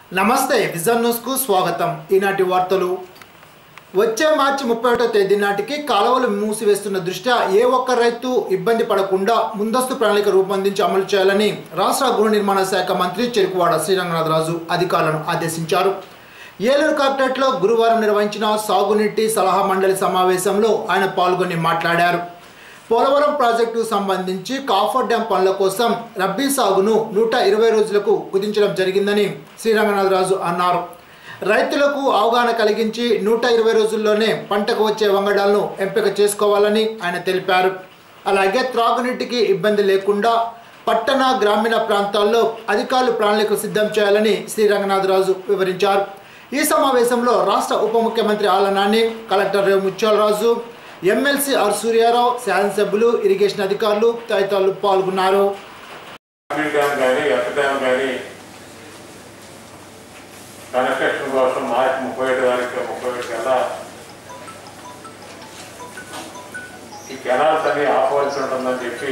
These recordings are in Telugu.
నమస్తే విజన్ న్యూస్కు స్వాగతం ఈనాటి వార్తలు వచ్చే మార్చి ముప్పై ఒకటో తేదీ నాటికి కాలువలు మూసివేస్తున్న దృష్ట్యా ఏ ఒక్క రైతు ఇబ్బంది పడకుండా ముందస్తు ప్రణాళిక రూపొందించి అమలు చేయాలని రాష్ట్ర గృహ నిర్మాణ శాఖ మంత్రి చెరుకువాడ శ్రీరంగనాథరాజు అధికారులను ఆదేశించారు ఏలూరు కలెక్టరేట్లో గురువారం నిర్వహించిన సాగునీటి సలహా మండలి సమావేశంలో ఆయన పాల్గొని మాట్లాడారు పోలవరం ప్రాజెక్టుకు సంబంధించి కాఫర్ డ్యాం పనుల కోసం రబ్బీ సాగును నూట ఇరవై రోజులకు కుదించడం జరిగిందని శ్రీరంగనాథరాజు అన్నారు రైతులకు అవగాహన కలిగించి నూట ఇరవై రోజుల్లోనే పంటకు వచ్చే వంగడాలను ఎంపిక చేసుకోవాలని ఆయన తెలిపారు అలాగే త్రాగునీటికి ఇబ్బంది లేకుండా పట్టణ గ్రామీణ ప్రాంతాల్లో అధికారులు ప్రణాళిక సిద్ధం చేయాలని శ్రీరంగనాథరాజు వివరించారు ఈ సమావేశంలో రాష్ట్ర ఉప ముఖ్యమంత్రి Alla Nani collector Revu Muthyalaraju MLC R Suryarao శాసనసభ్యులు ఇరిగేషన్ అధికారులు తదితరులు పాల్గొన్నారు అమీర్ డ్యామ్ కానీ ఎత్త డ్యామ్ కానీ కన్స్ట్రక్షన్ కోసం మార్చి ముప్పై ఒకటి తారీఖు ముప్పై ఒకటి కల్లా ఈ కెనాల్స్ అన్ని ఆపవలసి ఉంటుందని చెప్పి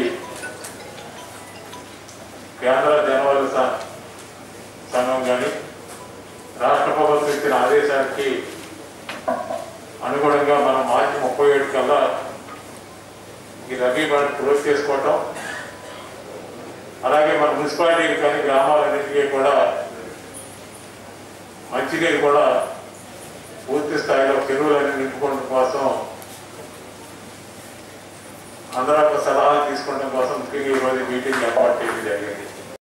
కేంద్ర జనవరి స- సంఘం కానీ రాష్ట్ర ప్రభుత్వం ఇచ్చిన ఆదేశానికి అనుగుణంగా మనం మార్చి ముప్పై ఏడు కల్లా ఈ రబీ పంట క్లోజ్ చేసుకోవటం అలాగే మన మున్సిపాలిటీకి కానీ గ్రామాలన్నింటికీ కూడా మంచినీరు కూడా పూర్తి స్థాయిలో చెరువులన్నీ నింపుకోవడం కోసం అందరూ ఒక సలహాలు తీసుకోవడం కోసం ముఖ్యంగా ఈరోజు మీటింగ్ ఏర్పాటు చేయడం జరిగింది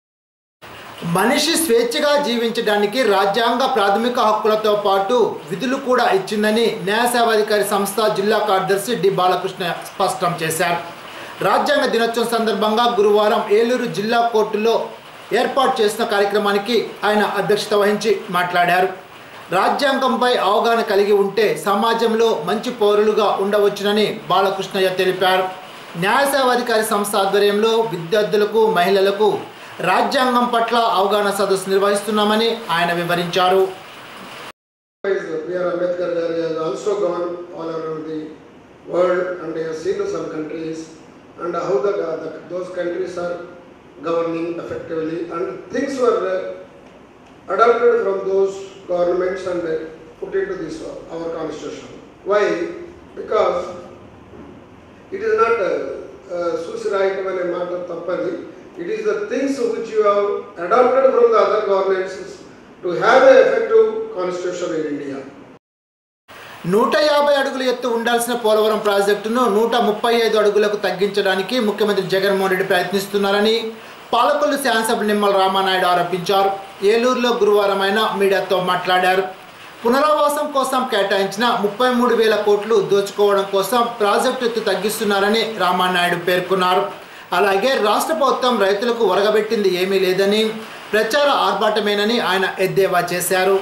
మనిషి స్వేచ్ఛగా జీవించడానికి రాజ్యాంగ ప్రాథమిక హక్కులతో పాటు విధులు కూడా ఇచ్చిందని న్యాయ సేవాధికారి సంస్థ జిల్లా కార్యదర్శి డి బాలకృష్ణ స్పష్టం చేశారు రాజ్యాంగ దినోత్సవం సందర్భంగా గురువారం ఏలూరు జిల్లా కోర్టులో ఏర్పాటు చేసిన కార్యక్రమానికి ఆయన అధ్యక్షత వహించి మాట్లాడారు రాజ్యాంగంపై అవగాహన కలిగి ఉంటే సమాజంలో మంచి పౌరులుగా ఉండవచ్చునని బాలకృష్ణయ్య తెలిపారు న్యాయ సేవాధికారి సంస్థ ఆధ్వర్యంలో విద్యార్థులకు మహిళలకు రాజ్యాంగం పట్ల అవగాహన సదస్సు నిర్వహిస్తున్నామని ఆయన వివరించారు Is B.R. Ambedkar Garu has also gone all around the world and he has seen some countries and how the, the those countries are governing effectively and things were uh, adopted from those governments and uh, put into this uh, our constitution. Why? Because it is not uh, uh, suicide when a matter tappadi. It is the things which you have adopted from the other governments to have an effective constitution in India. నూట యాభై అడుగుల ఎత్తు ఉండాల్సిన పోలవరం ప్రాజెక్టును నూట ముప్పై ఐదు అడుగులకు తగ్గించడానికి ముఖ్యమంత్రి జగన్మోహన్ రెడ్డి ప్రయత్నిస్తున్నారని పాలకొల్లు శాసనసభ నిమ్మల రామానాయుడు ఆరోపించారు ఏలూరులో గురువారం ఆయన మీడియాతో మాట్లాడారు పునరావాసం కోసం కేటాయించిన ముప్పై మూడు వేల కోట్లు దోచుకోవడం కోసం ప్రాజెక్టు ఎత్తు తగ్గిస్తున్నారని రామానాయుడు పేర్కొన్నారు అలాగే రాష్ట్ర ప్రభుత్వం రైతులకు ఒరగబెట్టింది ఏమీ లేదని ప్రచార ఆర్భాటమేనని ఆయన ఎద్దేవా చేశారు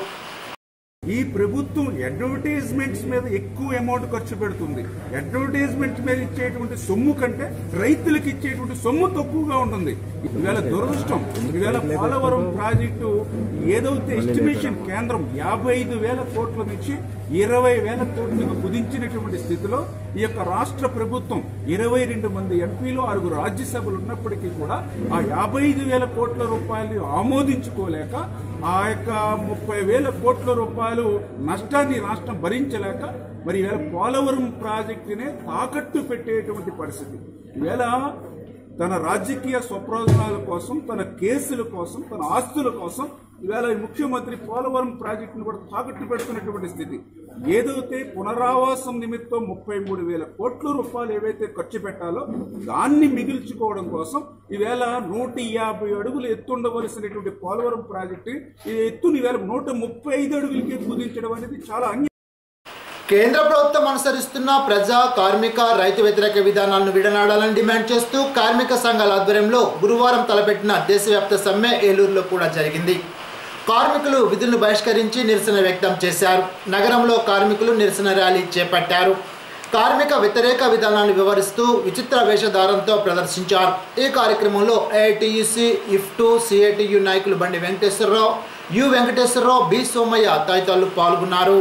ఈ ప్రభుత్వం అడ్వర్టైజ్మెంట్స్ మీద ఎక్కువ అమౌంట్ ఖర్చు పెడుతుంది అడ్వర్టైజ్మెంట్ మీద ఇచ్చేటువంటి సొమ్ము కంటే రైతులకు ఇచ్చేటువంటి సొమ్ము తక్కువగా ఉంటుంది ఈవేళ దురదృష్టం ఈవేళ పోలవరం ప్రాజెక్టు ఏదైతే ఎస్టిమేషన్ కేంద్రం యాభై ఐదు వేల కోట్ల నుంచి ఇరవై వేల కోట్లకు కుదించినటువంటి స్థితిలో ఈ యొక్క రాష్ట్ర ప్రభుత్వం ఇరవై రెండు మంది ఎంపీలు ఆరుగురు రాజ్యసభలు ఉన్నప్పటికీ కూడా ఆ యాభై ఐదు వేల కోట్ల రూపాయలు ఆమోదించుకోలేక ఆ యొక్క ముప్పై వేల కోట్ల రూపాయలు నష్టాన్ని రాష్ట్రం భరించలేక మరి ఈవేళ పోలవరం ప్రాజెక్టునే తాకట్టు పెట్టేటువంటి పరిస్థితి ఈవేళ తన రాజకీయ స్వప్రయోజనాల కోసం తన కేసుల కోసం తన ఆస్తుల కోసం ఈవేళ ఈ ముఖ్యమంత్రి పోలవరం ప్రాజెక్టును కూడా తాకట్టు పెడుతున్నటువంటి స్థితి ఏదైతే పునరావాసం నిమిత్తం ముప్పై మూడు వేల కోట్ల రూపాయలు ఏవైతే ఖర్చు పెట్టాలో దాన్ని మిగిల్చుకోవడం కోసం ఈవేళ నూట యాభై అడుగులు ఎత్తుండవలసినటువంటి పోలవరం ప్రాజెక్టు ఈ ఎత్తుని ఈవేళ నూట ముప్పై ఐదు అడుగులకి కుదించడం అనేది చాలా అన్యాయం కేంద్ర ప్రభుత్వం అనుసరిస్తున్న ప్రజా కార్మిక రైతు వ్యతిరేక విధానాలను విడనాడాలని డిమాండ్ చేస్తూ కార్మిక సంఘాల ఆధ్వర్యంలో గురువారం తలపెట్టిన దేశవ్యాప్త సమ్మె ఏలూరులో కూడా జరిగింది కార్మికులు విధులను బహిష్కరించి నిరసన వ్యక్తం చేశారు నగరంలో కార్మికులు నిరసన ర్యాలీ చేపట్టారు కార్మిక వ్యతిరేక విధానాన్ని వివరిస్తూ విచిత్ర వేషధారంతో ప్రదర్శించారు ఈ కార్యక్రమంలో ఏఐటియుసి ఇఫ్టు సిఐటియు నాయకులు బండి వెంకటేశ్వరరావు యు వెంకటేశ్వరరావు బి సోమయ్య తదితరులు పాల్గొన్నారు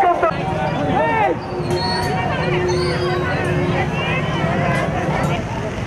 Hey!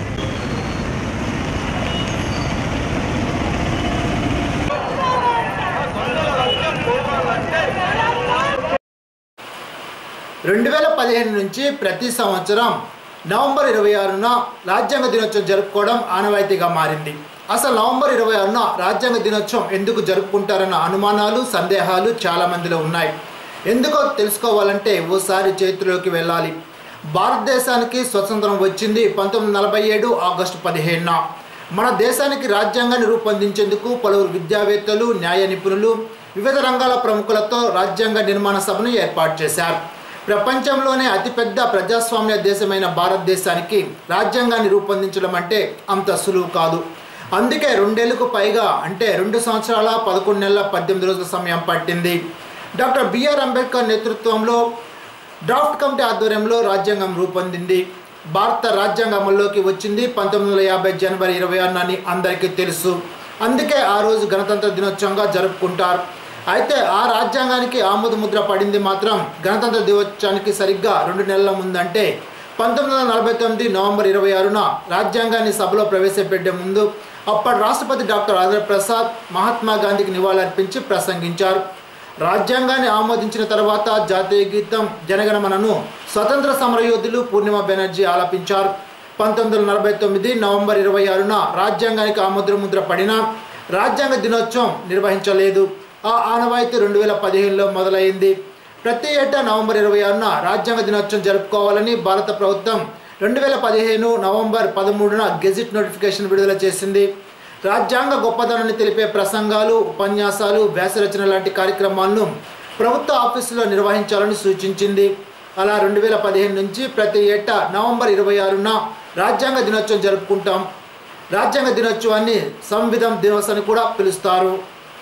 రెండు వేల పదిహేను నుంచి ప్రతి సంవత్సరం నవంబర్ ఇరవై ఆరున రాజ్యాంగ దినోత్సవం జరుపుకోవడం ఆనవాయితీగా మారింది అసలు నవంబర్ ఇరవై ఆరున రాజ్యాంగ దినోత్సవం ఎందుకు జరుపుకుంటారన్న అనుమానాలు సందేహాలు చాలా మందిలో ఉన్నాయి ఎందుకో తెలుసుకోవాలంటే ఓసారి చరిత్రలోకి వెళ్ళాలి భారతదేశానికి స్వతంత్రం వచ్చింది పంతొమ్మిది నలభై ఏడు ఆగస్టు పదిహేనున మన దేశానికి రాజ్యాంగాన్ని రూపొందించేందుకు పలువురు విద్యావేత్తలు న్యాయ నిపుణులు వివిధ రంగాల ప్రముఖులతో రాజ్యాంగ నిర్మాణ సభను ఏర్పాటు చేశారు ప్రపంచంలోనే అతిపెద్ద ప్రజాస్వామ్య దేశమైన భారతదేశానికి రాజ్యాంగాన్ని రూపొందించడం అంటే అంత సులువు కాదు అందుకే రెండేళ్లకు పైగా అంటే రెండు సంవత్సరాల పదకొండు నెలల పద్దెనిమిది రోజుల సమయం పట్టింది డాక్టర్ బిఆర్ అంబేద్కర్ నేతృత్వంలో డ్రాఫ్ట్ కమిటీ ఆధ్వర్యంలో రాజ్యాంగం రూపొందింది భారత రాజ్యాంగం అమల్లోకి వచ్చింది పంతొమ్మిది వందల యాభై జనవరి ఇరవై ఆరునని అందరికీ తెలుసు అందుకే ఆ రోజు గణతంత్ర దినోత్సవంగా జరుపుకుంటారు అయితే ఆ రాజ్యాంగానికి ఆమోద ముద్ర పడింది మాత్రం గణతంత్ర దినోత్సవానికి సరిగ్గా రెండు నెలల ముందంటే పంతొమ్మిది వందల నలభై తొమ్మిది నవంబర్ ఇరవై ఆరున రాజ్యాంగాన్ని సభలో ప్రవేశపెట్టే ముందు అప్పటి రాష్ట్రపతి డాక్టర్ రాజేంద్ర ప్రసాద్ మహాత్మా గాంధీకి నివాళులర్పించి ప్రసంగించారు రాజ్యాంగాన్ని ఆమోదించిన తర్వాత జాతీయ గీతం జనగణమనను స్వతంత్ర సమరయోధులు పూర్ణిమ బెనర్జీ ఆలపించారు పంతొమ్మిది వందల నలభై తొమ్మిది నవంబర్ ఇరవై ఆరున రాజ్యాంగానికి ఆమోద ముద్ర పడిన రాజ్యాంగ దినోత్సవం నిర్వహించలేదు ఆ ఆనవాయితీ రెండు వేల పదిహేనులో మొదలైంది ప్రతి ఏటా నవంబర్ ఇరవై ఆరున రాజ్యాంగ దినోత్సవం జరుపుకోవాలని భారత ప్రభుత్వం రెండు వేల పదిహేను నవంబర్ పదమూడున గెజిట్ నోటిఫికేషన్ విడుదల చేసింది రాజ్యాంగ గొప్పదనాన్ని తెలిపే ప్రసంగాలు ఉపన్యాసాలు వ్యాసరచన లాంటి కార్యక్రమాలను ప్రభుత్వ ఆఫీసులో నిర్వహించాలని సూచించింది అలా రెండు వేల పదిహేను నుంచి ప్రతి ఏటా నవంబర్ ఇరవై ఆరున రాజ్యాంగ దినోత్సవం జరుపుకుంటాం రాజ్యాంగ దినోత్సవాన్ని సంవిధం దివస్ అని కూడా పిలుస్తారు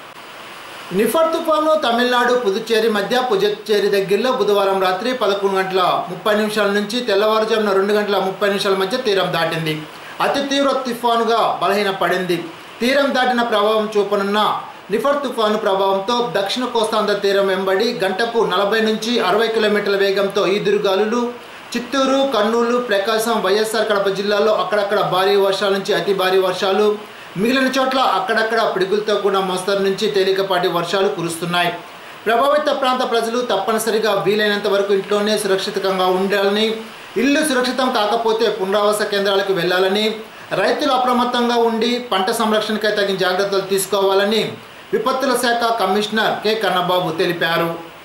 నిఫర్ తుఫాను తమిళనాడు పుదుచ్చేరి మధ్య పుదుచ్చేరి దగ్గరలో బుధవారం రాత్రి పదకొండు గంటల ముప్పై నిమిషాల నుంచి తెల్లవారుజామున రెండు గంటల ముప్పై నిమిషాల మధ్య తీరం దాటింది అతి తీవ్ర తుఫానుగా బలహీనపడింది తీరం దాటిన ప్రభావం చూపనున్న నిఫర్ తుఫాను ప్రభావంతో దక్షిణ కోస్తాంధ్ర తీరం వెంబడి గంటకు నలభై నుంచి అరవై కిలోమీటర్ల వేగంతో ఈదురుగాలులు చిత్తూరు కర్నూలు ప్రకాశం వైఎస్ఆర్ కడప జిల్లాలో అక్కడక్కడ భారీ వర్షాల నుంచి అతి భారీ వర్షాలు మిగిలిన చోట్ల అక్కడక్కడ పిడుగులతో కూడా మోస్తరు నుంచి తేలికపాటి వర్షాలు కురుస్తున్నాయి ప్రభావిత ప్రాంత ప్రజలు తప్పనిసరిగా వీలైనంత వరకు ఇంట్లోనే సురక్షితంగా ఉండాలని ఇల్లు సురక్షితం కాకపోతే పునరావాస కేంద్రాలకు వెళ్ళాలని రైతులు అప్రమత్తంగా ఉండి పంట సంరక్షణకై తగిన జాగ్రత్తలు తీసుకోవాలని విపత్తుల శాఖ కమిషనర్ కె కన్నబాబు తెలిపారు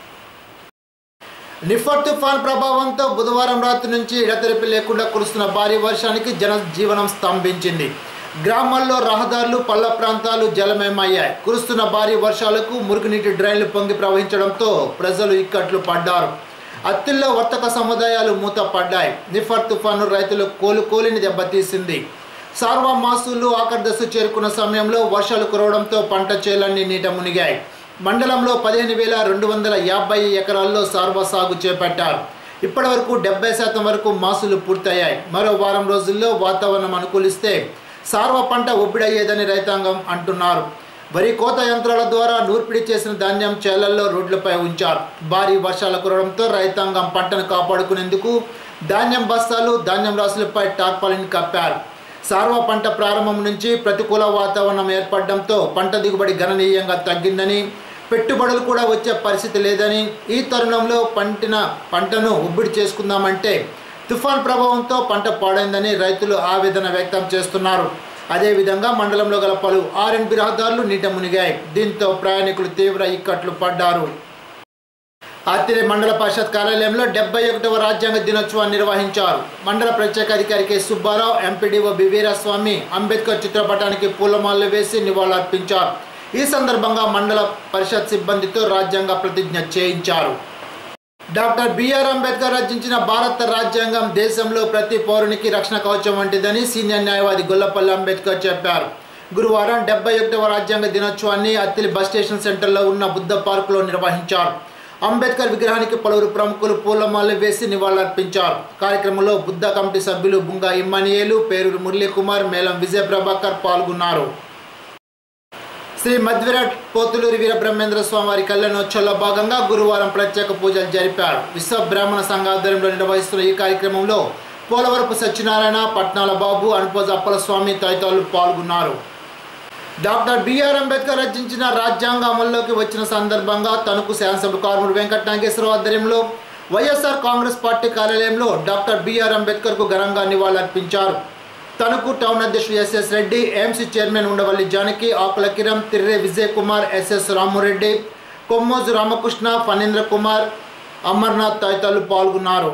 నిఫర్ తుఫాన్ ప్రభావంతో బుధవారం రాత్రి నుంచి ఎడతెరిపి లేకుండా కురుస్తున్న భారీ వర్షానికి జనజీవనం స్తంభించింది గ్రామాల్లో రహదారులు పల్ల ప్రాంతాలు జలమయమయ్యాయి కురుస్తున్న భారీ వర్షాలకు మురుగునీటి డ్రైన్లు పొంగి ప్రవహించడంతో ప్రజలు ఇక్కట్లు పడ్డారు అత్తిల్లో వర్తక సముదాయాలు మూతపడ్డాయి నిఫర్ తుఫాను రైతులు కోలుకోలిని దెబ్బతీసింది సార్వా మాసులు ఆఖరి దశ చేరుకున్న సమయంలో వర్షాలు కురవడంతో పంట చేలన్నీ నీట మునిగాయి మండలంలో పదిహేను వేల రెండు వందల యాభై ఎకరాల్లో సార్వ సాగు చేపట్టారు ఇప్పటి వరకు డెబ్బై శాతం వరకు మాసులు పూర్తయ్యాయి మరో వారం రోజుల్లో వాతావరణం అనుకూలిస్తే సార్వ పంట ఒబ్బిడయ్యేదని రైతాంగం అంటున్నారు వరి కోత యంత్రాల ద్వారా నూర్పిడి చేసిన ధాన్యం చేలల్లో రోడ్లపై ఉంచారు భారీ వర్షాలు కురవడంతో రైతాంగం పంటను కాపాడుకునేందుకు ధాన్యం బస్తాలు ధాన్యం రాసులపై టార్పాలిన్ కప్పారు సార్వ పంట ప్రారంభం నుంచి ప్రతికూల వాతావరణం ఏర్పడడంతో పంట దిగుబడి గణనీయంగా తగ్గిందని పెట్టుబడులు కూడా వచ్చే పరిస్థితి లేదని ఈ తరుణంలో పంటిన పంటను ఉబ్బిడి చేసుకుందామంటే తుఫాన్ ప్రభావంతో పంట పాడైందని రైతులు ఆవేదన వ్యక్తం చేస్తున్నారు అదేవిధంగా మండలంలో గల పలు ఆర్ఎన్బి రహదారులు నీట మునిగాయి దీంతో ప్రయాణికులు తీవ్ర ఇక్కట్లు పడ్డారు అత్తిరి మండల పరిషత్ కార్యాలయంలో డెబ్బై ఒకటవ రాజ్యాంగ దినోత్సవాన్ని నిర్వహించారు మండల ప్రత్యేక అధికారి K Subbarao MPDO B Veeraswamy Ambedkar చిత్రపటానికి పూలమాలలు వేసి నివాళులర్పించారు ఈ సందర్భంగా మండల పరిషత్ సిబ్బందితో రాజ్యాంగ ప్రతిజ్ఞ చేయించారు డాక్టర్ బిఆర్ అంబేద్కర్ రచించిన భారత రాజ్యాంగం దేశంలో ప్రతి పౌరునికి రక్షణ కవచం వంటిదని సీనియర్ న్యాయవాది గొల్లపల్లి అంబేద్కర్ చెప్పారు గురువారం డెబ్బై ఒకటవ రాజ్యాంగ దినోత్సవాన్ని అత్తిలి బస్ స్టేషన్ సెంటర్లో ఉన్న బుద్ధ పార్కులో నిర్వహించారు అంబేద్కర్ విగ్రహానికి పలువురు ప్రముఖులు పూలమాలలు వేసి నివాళులర్పించారు కార్యక్రమంలో బుద్ధ కమిటీ సభ్యులు బుంగా ఇమ్మనియేలు పేరూరు మురళీకుమార్ మేళం విజయ ప్రభాకర్ పాల్గొన్నారు శ్రీ మధ్విరాట్ పోతులూరి వీరబ్రహ్మేంద్ర స్వామి వారి కళ్యాణోత్సవంలో భాగంగా గురువారం ప్రత్యేక పూజలు జరిపారు విశ్వ బ్రాహ్మణ సంఘ ఆధ్వర్యంలో నిర్వహిస్తున్న ఈ కార్యక్రమంలో పోలవరపు సత్యనారాయణ పట్నాల బాబు అనుపోజ అప్పల స్వామి తదితరులు పాల్గొన్నారు డాక్టర్ బిఆర్ అంబేద్కర్ రచించిన రాజ్యాంగ అమల్లోకి వచ్చిన సందర్భంగా తణుకు శాసనసభ కార్మికుడు వెంకట నాగేశ్వరరావు ఆధ్వర్యంలో వైఎస్ఆర్ కాంగ్రెస్ పార్టీ కార్యాలయంలో డాక్టర్ బిఆర్ అంబేద్కర్కు ఘనంగా నివాళులర్పించారు తణుకు టౌన్ అధ్యక్షుడు SS Reddy AMC chairman Undavalli Janaki Akula Kiran Tirre Vijay Kumar SS Ramureddy Kommoju Ramakrishna Phanindra Kumar Amarnath తదితరులు పాల్గొన్నారు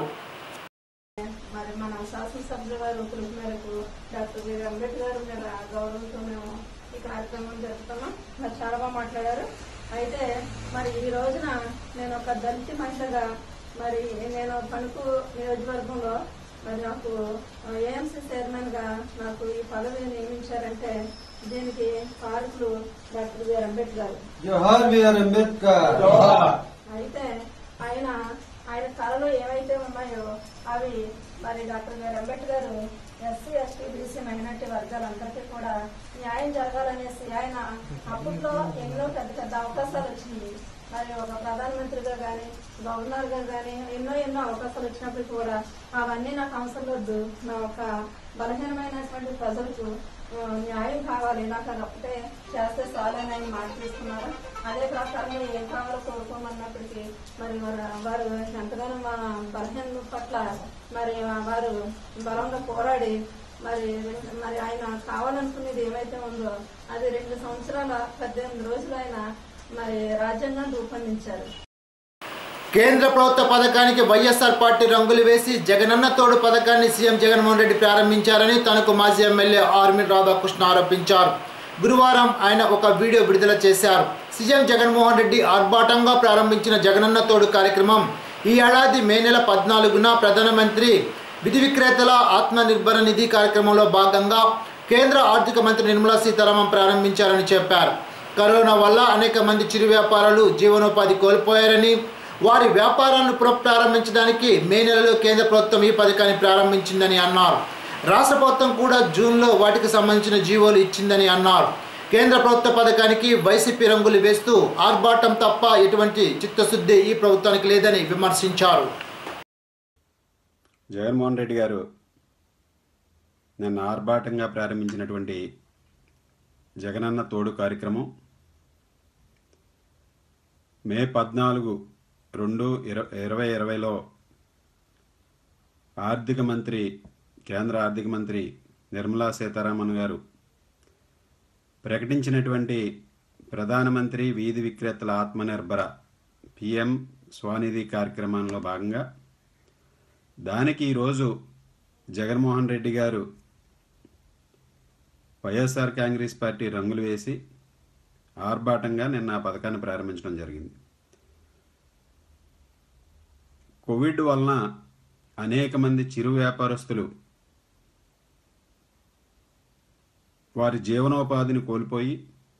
మరి మన శాసనసభ్యుల వారి పిలుపు మేరకు డాక్టర్ బిఆర్ అంబేద్కర్ మీద గౌరవంతో మేము ఈ కార్యక్రమం జరుపుతున్నాం మరి చాలా బాగా మాట్లాడారు అయితే మరి ఈ రోజున నేను ఒక దళిత మహిళగా మరి నేను తణుకు నియోజకవర్గంలో మరి నాకు ఏఎంసీ చైర్మన్ గా నాకు ఈ పదవి నియమించారంటే దీనికి కారకులు డాక్టర్ బిఆర్ అంబేద్కర్ జోహార్ బిఆర్ అంబేద్కర్ అయితే ఆయన ఆయన కళలో ఏవైతే ఉన్నాయో అవి మరి doctor BR Ambedkar SC ST BC minority వర్గాలందరికీ కూడా న్యాయం జరగాలనేసి ఆయన అప్పట్లో ఎన్నో పెద్ద పెద్ద అవకాశాలు వచ్చినాయి మరి ఒక ప్రధానమంత్రిగా కానీ గవర్నర్ గా కానీ ఎన్నో ఎన్నో అవకాశాలు వచ్చినప్పుడు కూడా అవన్నీ నాకు అవసరం వద్దు నా ఒక బలహీనమైనటువంటి ప్రజలకు ఆ, న్యాయం కావాలి నాకు అది ఒక్కటే చేస్తే చాలని ఆయన మాట తీసుకున్నారు అదే ప్రకారంగా ఏం కావాలో కోరుకోమన్నప్పటికీ మరి వారు- వారు ఎంతగానో మా బలహీన పట్ల మరి వారు బలంగా పోరాడి మరి మరి ఆయన కావాలనుకునేది ఏమైతే ఉందో అది రెండు సంవత్సరాల పద్దెనిమిది రోజులు ఆయన మరి రాజ్యాంగాన్ని రూపొందించారు కేంద్ర ప్రభుత్వ పథకానికి వైఎస్ఆర్ పార్టీ రంగులు వేసి జగనన్న తోడు పథకాన్ని సీఎం జగన్మోహన్ రెడ్డి ప్రారంభించారని తనకు మాజీ ఎమ్మెల్యే ఆర్మీ రాధాకృష్ణ ఆరోపించారు గురువారం ఆయన ఒక వీడియో విడుదల చేశారు సీఎం జగన్మోహన్ రెడ్డి ఆర్భాటంగా ప్రారంభించిన జగనన్న తోడు కార్యక్రమం ఈ ఏడాది మే నెల పద్నాలుగున ప్రధానమంత్రి విధి విక్రేతల ఆత్మనిర్భర నిధి కార్యక్రమంలో భాగంగా కేంద్ర ఆర్థిక మంత్రి నిర్మలా సీతారామన్ ప్రారంభించారని చెప్పారు కరోనా వల్ల అనేక మంది చిరు వ్యాపారాలు జీవనోపాధి కోల్పోయారని వారి వ్యాపారాలను పునఃప్రారంభించడానికి మే నెలలో కేంద్ర ప్రభుత్వం ఈ పథకాన్ని ప్రారంభించిందని అన్నారు రాష్ట్ర ప్రభుత్వం కూడా జూన్లో వాటికి సంబంధించిన జీవోలు ఇచ్చిందని అన్నారు కేంద్ర ప్రభుత్వ పథకానికి వైసీపీ రంగులు వేస్తూ ఆర్భాటం తప్ప ఎటువంటి చిత్తశుద్ధి ఈ ప్రభుత్వానికి లేదని విమర్శించారు జగన్మోహన్ రెడ్డి గారు నిన్న ఆర్భాటంగా ప్రారంభించినటువంటి జగనన్న తోడు కార్యక్రమం మే పద్నాలుగు రెండు ఇర ఇరవై ఇరవైలో ఆర్థిక మంత్రి కేంద్ర ఆర్థిక మంత్రి నిర్మలా సీతారామన్ గారు ప్రకటించినటువంటి ప్రధానమంత్రి వీధి విక్రేతల ఆత్మనిర్భర పిఎం స్వానిధి కార్యక్రమంలో భాగంగా దానికి ఈరోజు జగన్మోహన్ రెడ్డి గారు వైఎస్ఆర్ కాంగ్రెస్ పార్టీ రంగులు వేసి ఆర్భాటంగా నిన్న ఆ పథకాన్ని ప్రారంభించడం జరిగింది కోవిడ్ వలన అనేక మంది చిరు వ్యాపారస్తులు వారి జీవనోపాధిని కోల్పోయి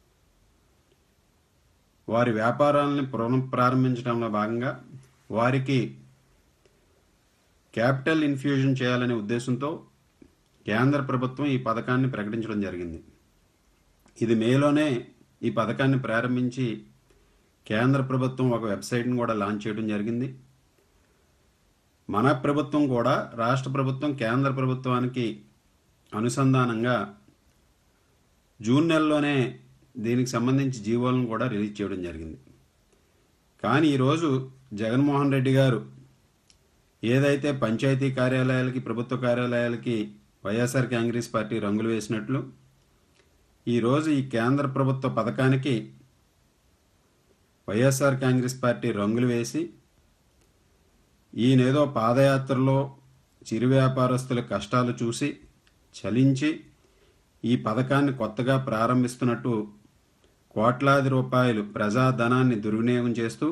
వారి వ్యాపారాలను పునః ప్రారంభించడంలో భాగంగా వారికి క్యాపిటల్ ఇన్ఫ్యూజన్ చేయాలనే ఉద్దేశంతో కేంద్ర ప్రభుత్వం ఈ పథకాన్ని ప్రకటించడం జరిగింది ఇది మేలోనే ఈ పథకాన్ని ప్రారంభించి కేంద్ర ప్రభుత్వం ఒక వెబ్సైట్ని కూడా లాంచ్ చేయడం జరిగింది మన ప్రభుత్వం కూడా రాష్ట్ర ప్రభుత్వం కేంద్ర ప్రభుత్వానికి అనుసంధానంగా జూన్ నెలలోనే దీనికి సంబంధించి జీవోలను కూడా రిలీజ్ చేయడం జరిగింది కానీ ఈరోజు జగన్మోహన్ రెడ్డి గారు ఏదైతే పంచాయతీ కార్యాలయాలకి ప్రభుత్వ కార్యాలయాలకి వైఎస్ఆర్ కాంగ్రెస్ పార్టీ రంగులు వేసినట్లు ఈరోజు ఈ కేంద్ర ప్రభుత్వ పథకానికి వైఎస్ఆర్ కాంగ్రెస్ పార్టీ రంగులు వేసి ఈయనేదో పాదయాత్రలో చిరు వ్యాపారస్తుల కష్టాలు చూసి చలించి ఈ పథకాన్ని కొత్తగా ప్రారంభిస్తున్నట్టు కోట్లాది రూపాయలు ప్రజాధనాన్ని దుర్వినియోగం చేస్తూ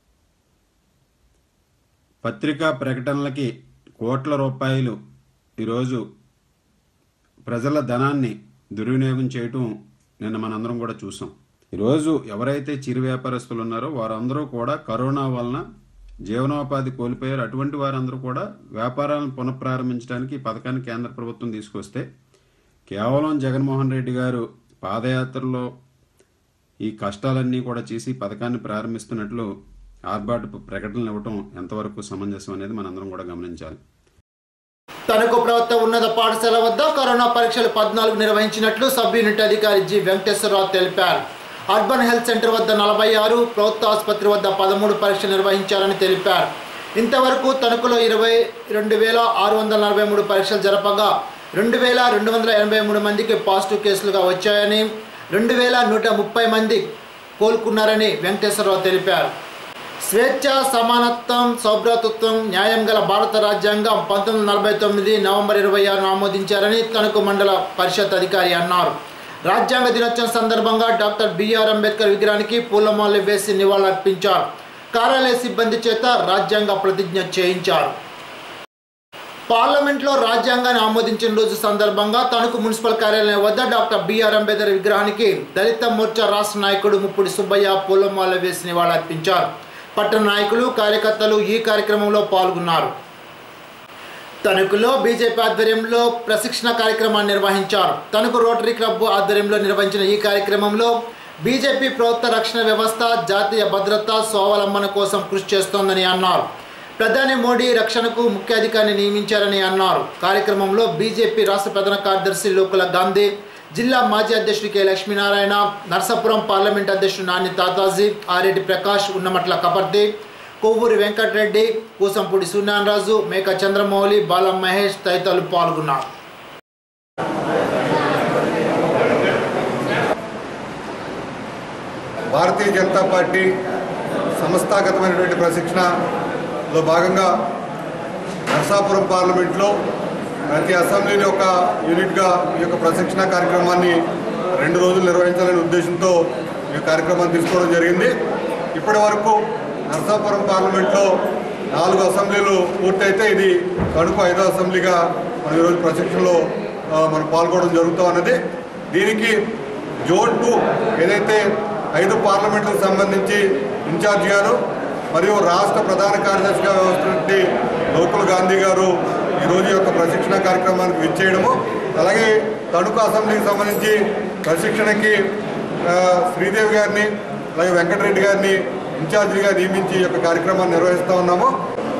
పత్రికా ప్రకటనలకి కోట్ల రూపాయలు ఈరోజు ప్రజల ధనాన్ని దుర్వినియోగం చేయటం నిన్న మనందరం కూడా చూసాం ఈరోజు ఎవరైతే చిరు వ్యాపారస్తులు ఉన్నారో వారందరూ కూడా కరోనా వలన జీవనోపాధి కోల్పోయారు అటువంటి వారందరూ కూడా వ్యాపారాలను పునఃప్రారంభించడానికి ఈ పథకాన్ని కేంద్ర ప్రభుత్వం తీసుకొస్తే కేవలం జగన్మోహన్ రెడ్డి గారు పాదయాత్రలో ఈ కష్టాలన్నీ కూడా చేసి ఈ పథకాన్ని ప్రారంభిస్తున్నట్లు ఆర్భాటపు ప్రకటనలు ఇవ్వటం ఎంతవరకు సమంజసం అనేది మనందరం కూడా గమనించాలి తణుకు ప్రభుత్వ ఉన్నత పాఠశాల వద్ద కరోనా పరీక్షలు పద్నాలుగు నిర్వహించినట్లు సబ్ యూనిట్ అధికారి జి వెంకటేశ్వరరావు తెలిపారు అర్బన్ హెల్త్ సెంటర్ వద్ద నలభై ఆరు ప్రభుత్వ ఆసుపత్రి వద్ద పదమూడు పరీక్షలు నిర్వహించారని తెలిపారు ఇంతవరకు తణుకులో ఇరవై రెండు వేల ఆరు వందల నలభై మూడు పరీక్షలు జరపగా రెండు వేల రెండు వందల ఎనభై మూడు మందికి పాజిటివ్ కేసులుగా వచ్చాయని రెండు వేల నూట ముప్పై మంది కోలుకున్నారని వెంకటేశ్వరరావు తెలిపారు స్వేచ్ఛ సమానత్వం సౌభ్రాతృత్వం న్యాయం గల భారత రాజ్యాంగం పంతొమ్మిది వందల నలభై తొమ్మిది నవంబర్ ఇరవై ఆరును ఆమోదించారని తణుకు మండల పరిషత్ అధికారి అన్నారు రాజ్యాంగ దినోత్సవం సందర్భంగా డాక్టర్ బిఆర్ అంబేద్కర్ విగ్రహానికి పూలమాలలు వేసి నివాళులర్పించారు కార్యాలయ సిబ్బంది చేత రాజ్యాంగ ప్రతిజ్ఞ చేయించారు పార్లమెంట్లో రాజ్యాంగాన్ని ఆమోదించిన రోజు సందర్భంగా తణుకు మున్సిపల్ కార్యాలయం వద్ద డాక్టర్ బిఆర్ అంబేద్కర్ విగ్రహానికి దళిత మోర్చా రాష్ట్ర నాయకుడు ముప్పుడి సుబ్బయ్య పూలమాల వేసి నివాళులర్పించారు పట్టణ నాయకులు కార్యకర్తలు ఈ కార్యక్రమంలో పాల్గొన్నారు తణుకులో బీజేపీ ఆధ్వర్యంలో ప్రశిక్షణ కార్యక్రమాన్ని నిర్వహించారు తణుకు రోటరీ క్లబ్ ఆధ్వర్యంలో నిర్వహించిన ఈ కార్యక్రమంలో బీజేపీ ప్రభుత్వ రక్షణ వ్యవస్థ జాతీయ భద్రత స్వావలంబన కోసం కృషి చేస్తోందని అన్నారు ప్రధాని మోడీ రక్షణకు ముఖ్య అధికారిని నియమించారని అన్నారు కార్యక్రమంలో బీజేపీ రాష్ట్ర ప్రధాన కార్యదర్శి లోకుల గాంధీ జిల్లా మాజీ అధ్యక్షుడు కె లక్ష్మీనారాయణ నర్సాపురం పార్లమెంట్ అధ్యక్షుడు నాని తాతాజీ ఆరెడ్డి ప్రకాష్ ఉన్నమట్ల కపర్తి కొవ్వూరి వెంకటరెడ్డి కూసంపూడి సూర్యనారాజు మేక చంద్రమౌళి బాలం మహేష్ తదితరులు పాల్గొన్నారు భారతీయ జనతా పార్టీ సంస్థాగతమైనటువంటి ప్రశిక్షణలో భాగంగా నర్సాపురం పార్లమెంట్లో ప్రతి అసెంబ్లీని ఒక యూనిట్గా ఈ యొక్క ప్రశిక్షణ కార్యక్రమాన్ని రెండు రోజులు నిర్వహించాలనే ఉద్దేశంతో ఈ కార్యక్రమాన్ని తీసుకోవడం జరిగింది ఇప్పటి వరకు నర్సాపురం పార్లమెంట్లో నాలుగు అసెంబ్లీలు పూర్తయితే ఇది తణుకు ఐదో అసెంబ్లీగా మనం ఈరోజు ప్రశిక్షణలో ఆ, మనం పాల్గొనడం జరుగుతూ ఉన్నది దీనికి జోన్ టూ ఏదైతే ఐదు పార్లమెంట్లకు సంబంధించి ఇన్ఛార్జ్ గారు మరియు రాష్ట్ర ప్రధాన కార్యదర్శిగా వ్యవహరిస్తున్నటువంటి లోకుల్ గాంధీ గారు ఈరోజు యొక్క ప్రశిక్షణ కార్యక్రమానికి విచ్చేయడము అలాగే తణుకు అసెంబ్లీకి సంబంధించి ప్రశిక్షణకి ఆ, శ్రీదేవి గారిని అలాగే వెంకటరెడ్డి గారిని ఇన్ఛార్జిగా నియమించి ఈ యొక్క కార్యక్రమాన్ని నిర్వహిస్తూ ఉన్నాము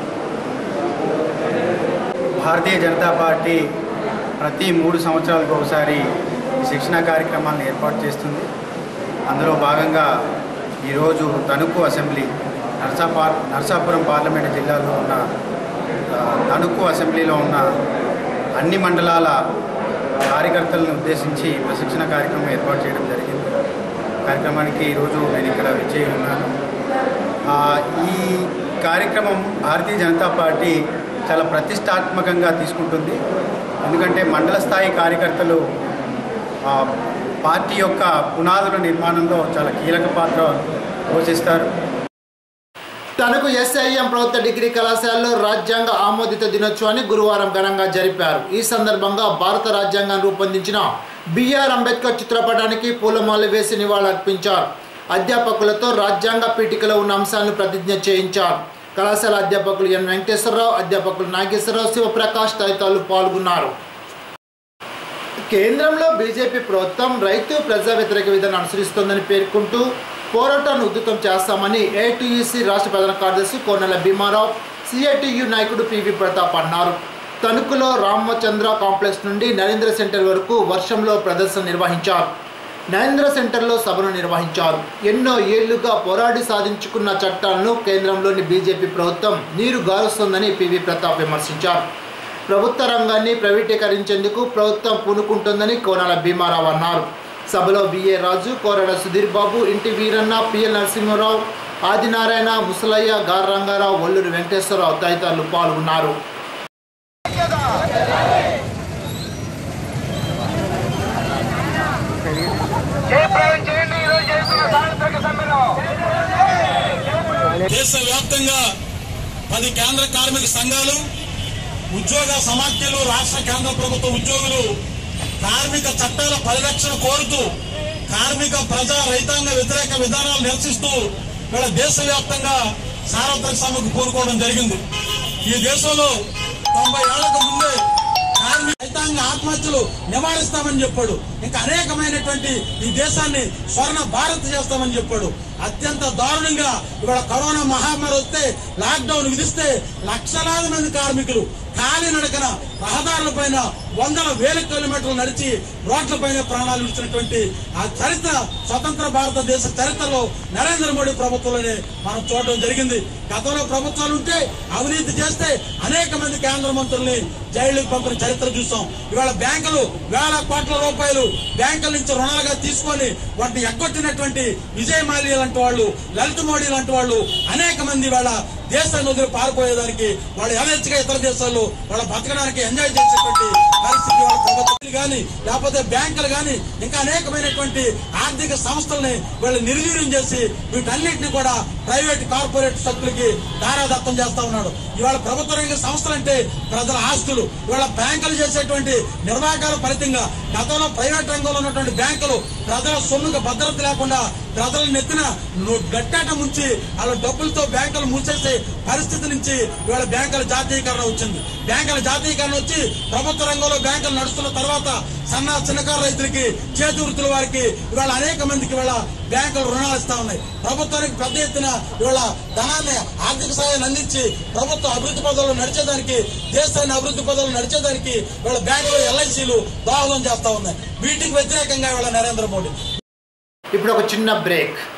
భారతీయ జనతా పార్టీ ప్రతి మూడు సంవత్సరాలకు ఒకసారి ఈ శిక్షణ కార్యక్రమాలను ఏర్పాటు చేస్తుంది అందులో భాగంగా ఈరోజు తణుకు అసెంబ్లీ నర్సాపా నర్సాపురం పార్లమెంటు జిల్లాలో ఉన్న ఆ, తణుకు అసెంబ్లీలో ఉన్న అన్ని మండలాల కార్యకర్తలను ఉద్దేశించి ప్రశిక్షణ కార్యక్రమం ఏర్పాటు చేయడం జరిగింది కార్యక్రమానికి ఈరోజు నేను ఇక్కడ విచ్చేయి ఉన్నాను ఆ, ఈ కార్యక్రమం భారతీయ జనతా పార్టీ చాలా ప్రతిష్టాత్మకంగా తీసుకుంటుంది ఎందుకంటే మండల స్థాయి కార్యకర్తలు ఆ, పార్టీ యొక్క పునాదుల నిర్మాణంలో చాలా కీలక పాత్ర పోషిస్తారు తనకు ఎస్ఐఎం ప్రభుత్వ డిగ్రీ కళాశాలలో రాజ్యాంగ ఆమోదిత దినోత్సవాన్ని గురువారం ఘనంగా జరిపారు ఈ సందర్భంగా భారత రాజ్యాంగాన్ని రూపొందించిన బిఆర్ అంబేద్కర్ చిత్రపటానికి పూలమాల వేసి నివాళులర్పించారు అధ్యాపకులతో రాజ్యాంగ పీఠికలో ఉన్న అంశాలను ప్రతిజ్ఞ చేయించారు కళాశాల అధ్యాపకులు ఎన్ వెంకటేశ్వరరావు అధ్యాపకులు నాగేశ్వరరావు శివప్రకాష్ తదితరులు పాల్గొన్నారు కేంద్రంలో బీజేపీ ప్రభుత్వం రైతు ప్రజా వ్యతిరేక విధానం అనుసరిస్తోందని పేర్కొంటూ పోరాటాన్ని ఉధృతం చేస్తామని ఏటీయూసీ రాష్ట్ర ప్రధాన కార్యదర్శి కోనెల భీమారావు సిఐటియు నాయకుడు పివి ప్రతాప్ అన్నారు తణుకులో రామచంద్ర కాంప్లెక్స్ నుండి నరేంద్ర సెంటర్ వరకు వర్షంలో ప్రదర్శన నిర్వహించారు నరేంద్ర సెంటర్లో సభను నిర్వహించారు ఎన్నో ఏళ్లుగా పోరాడి సాధించుకున్న చట్టాలను కేంద్రంలోని బీజేపీ ప్రభుత్వం నీరు గారుస్తోందని పివి ప్రతాప్ విమర్శించారు ప్రభుత్వ రంగాన్ని ప్రైవేటీకరించేందుకు ప్రభుత్వం పూనుకుంటుందని కోనాల భీమారావు అన్నారు సభలో బిఏ రాజు కోరడ సుధీర్ బాబు ఇంటి వీరన్న పిఎల్ నరసింహారావు ఆదినారాయణ ముసలయ్య గార్ రంగారావు ఒల్లూరు వెంకటేశ్వరరావు తదితరులు పాల్గొన్నారు దేశవ్యాప్తంగా పది కేంద్ర కార్మిక సంఘాలు ఉద్యోగ సమాఖ్యలు రాష్ట్ర కేంద్ర ప్రభుత్వ ఉద్యోగులు కార్మిక చట్టాల పరిరక్షణ కోరుతూ కార్మిక ప్రజా రైతాంగ వ్యతిరేక విధానాలు నిరసిస్తూ ఇక్కడ దేశవ్యాప్తంగా సార్వత్రిక సమ్మెకు కోరుకోవడం జరిగింది ఈ దేశంలో తొంభై ఏళ్లకు ముందే కార్మిక రైతాంగ ఆత్మహత్యలు నివారిస్తామని చెప్పాడు ఇంకా అనేకమైనటువంటి ఈ దేశాన్ని స్వర్ణ భారత్ చేస్తామని చెప్పాడు అత్యంత దారుణంగా ఇవాళ కరోనా మహమ్మారి వస్తే లాక్డౌన్ విధిస్తే లక్షలాది మంది కార్మికులు కాలినడకన రహదారుల పైన వందల వేల కిలోమీటర్లు నడిచి రోడ్లపైన ప్రాణాలు విడిచినటువంటి ఆ చరిత్ర స్వతంత్ర భారతదేశ చరిత్రలో నరేంద్ర మోడీ ప్రభుత్వంలోనే మనం చూడడం జరిగింది గతంలో ప్రభుత్వాలు ఉంటే అవినీతి చేస్తే అనేక మంది కేంద్ర మంత్రుల్ని జైలుకు పంపిన చరిత్ర చూసాం ఇవాళ బ్యాంకులు వేల కోట్ల రూపాయలు బ్యాంకుల నుంచి రుణాలుగా తీసుకొని వాటిని ఎగ్గొట్టినటువంటి విజయ్ మాల్యా లాంటి వాళ్ళు లలిత్ మోడీ లాంటి వాళ్ళు అనేక మంది వాళ్ళ దేశాన్ని వదిలి పారిపోయేదానికి వాళ్ళు యథేచ్ఛగా ఇతర దేశాల్లో వాళ్ళ బతకడానికి ఎంజాయ్ చేసేటువంటి పరిస్థితి వాళ్ళ ప్రభుత్వాలు కానీ లేకపోతే బ్యాంకులు కానీ ఇంకా అనేకమైనటువంటి ఆర్థిక సంస్థల్ని వాళ్ళు నిర్వీర్యం చేసి వీటన్నిటిని కూడా ప్రైవేట్ కార్పొరేట్ శక్తులకి దారాదత్తం చేస్తా ఉన్నాడు ఇవాళ ప్రభుత్వ రంగ సంస్థలు అంటే ప్రజల ఆస్తులు ఇవాళ బ్యాంకులు చేసేటువంటి నిర్వాహకాల ఫలితంగా గతంలో ప్రైవేట్ రంగంలో ఉన్నటువంటి బ్యాంకులు ప్రజల సొమ్ముకు భద్రత లేకుండా ప్రజల నెత్తిన ను- గట్టాట ముంచి వాళ్ళ డబ్బులతో బ్యాంకులు మూసేసే పరిస్థితి నుంచి ఇవాళ బ్యాంకుల జాతీయకరణ వచ్చింది బ్యాంకుల జాతీయకరణ వచ్చి ప్రభుత్వ రంగంలో బ్యాంకులు నడుస్తున్న తర్వాత సన్న చిన్నకారు రైతులకి చేతి వృత్తుల వారికి ఇవాళ అనేక మందికి ఇవాళ బ్యాంకులు రుణాలు ఇస్తా ఉన్నాయి ప్రభుత్వానికి పెద్ద ఎత్తున ఇవాళ ధనాన్ని ఆర్థిక సహాయాన్ని అందించి ప్రభుత్వ అభివృద్ధి పదాలు నడిచేదానికి దేశాన్ని అభివృద్ధి పదాలు నడిచేదానికి ఇవాళ బ్యాంకులు ఎల్ఐసీలు దోహదం చేస్తా ఉన్నాయి వీటికి వ్యతిరేకంగా ఇవాళ నరేంద్ర మోడీ ఇప్పుడు ఒక చిన్న బ్రేక్